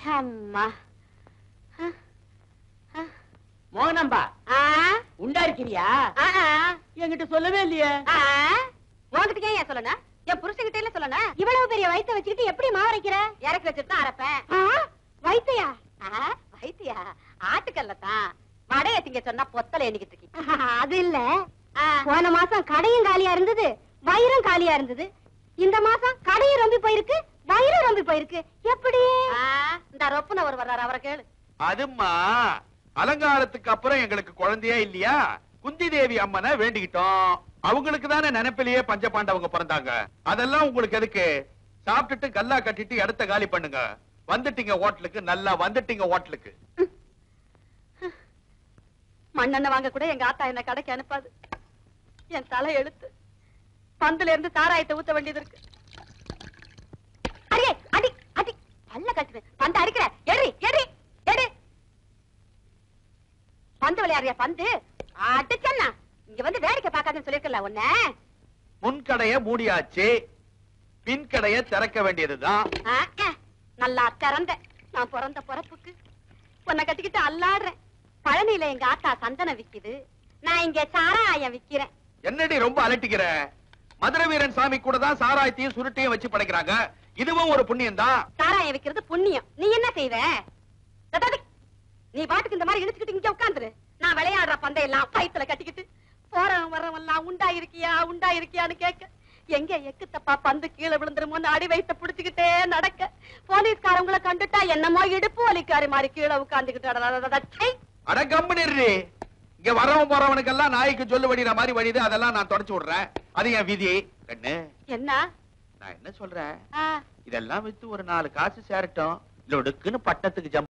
அம்மா மோகனம்பா ஆ உண்டா இருக்கிறியா ஆ ஆ. என்கிட்ட சொல்லவே இல்லையே ஆ உன்கிட்ட ஏன் சொல்லணும் என் புருஷன்கிட்ட இல்ல சொல்லணும் இவ்வளவு பெரிய வயித்த வச்சுக்கிட்டு எப்படி மாவரைக்கிற இறக்கி வச்சுட்டு தான் அரைப்பேன் வைத்தையா வைத்தியா ஆட்டுக்கல்ல தான் வடைய திங்க சொன்னா பொத்தல எண்ணிக்கிட்டு இருக்கீங்க அது இல்ல போன மாசம் கடையும் காலியா இருந்தது வயிறும் காலியா இருந்தது இந்த மாசம் கடையும் ரொம்பி போயிருக்கு வயிறும் ரொம்பி போயிருக்கு எப்படி இந்த ரொப்புன ஒரு வர்றாரு அவரை கேளு அதும்மா அலங்காரத்துக்கு அப்புறம் எங்களுக்கு குழந்தையே இல்லையா குந்தி தேவி அம்மனை வேண்டிக்கிட்டோம் அவங்களுக்கு தானே நினைப்பிலேயே பஞ்சபாண்டவங்க பிறந்தாங்க அதெல்லாம் உங்களுக்கு எதுக்கு சாப்பிட்டுட்டு கல்லா கட்டிட்டு இடத்த காலி பண்ணுங்க வந்துட்டீங்க ஹோட்டலுக்கு நல்லா வந்துட்டீங்க ஹோட்டலுக்கு மண்ணெண்ணெய் வாங்க கூட எங்க ஆத்தா என்ன கடைக்கு அனுப்பாது என் தலை எழுத்து பந்துல இருந்து சாராயத்தை ஊத்த வேண்டியது இருக்கு அடியே அடி அடி பல்ல கட்டுவேன் பந்து அடிக்கிற எரி எரி எடு பந்து விளையாடுறியா பந்து அடிச்சண்ணா இங்க வந்து வேடிக்கை பார்க்காதுன்னு சொல்லிருக்கல உன்ன முன்கடைய மூடியாச்சு பின் கடைய திறக்க வேண்டியதுதான் ஆ, ஆ, நல்லா திறந்த நான் பிறந்த பிறப்புக்கு உன்னை கட்டிக்கிட்டு அல்லாடுறேன் பழனியில எங்க ஆத்தா சந்தனம் விக்குது நான் இங்க சாராயம் விக்கிறேன் என்னடி ரொம்ப அலட்டிக்கிற மதுரை வீரன் சாமி கூட தான் சாராயத்தையும் சுருட்டையும் வச்சு படைக்கிறாங்க இதுவும் ஒரு புண்ணியம் தான் சாராயம் வைக்கிறது புண்ணியம் நீ என்ன செய்வ தத்தாடி, நீ பாட்டுக்கு இந்த மாதிரி இழுச்சுக்கிட்டு இங்க உட்காந்துரு நான் விளையாடுற பந்தையெல்லாம் வயித்துல கட்டிக்கிட்டு போறவன் வர்றவன் எல்லாம் உண்டா இருக்கியா உண்டா இருக்கியான்னு கேட்க எங்க எக்கு தப்பா பந்து கீழே விழுந்துருமோன்னு அடி வைத்த புடிச்சுக்கிட்டே நடக்க போலீஸ்காரங்களை கண்டுட்டா என்னமோ இடுப்பு வலிக்காரி மாதிரி கீழே உட்காந்துக்கிட்டு அட கம்பெனி இங்க வரவன் போறவனுக்கெல்லாம் நாய்க்கு சொல்லு வடிகிற மாதிரி வழிது அதெல்லாம் நான் தொடச்சு விடுறேன் அது என் விதி கண்ணு என்ன நான் என்ன சொல்றேன் ஆ, இதெல்லாம் வித்து ஒரு நாலு காசு சேரட்டும் லொடுக்குன்னு பட்டத்துக்கு ஜம்ப்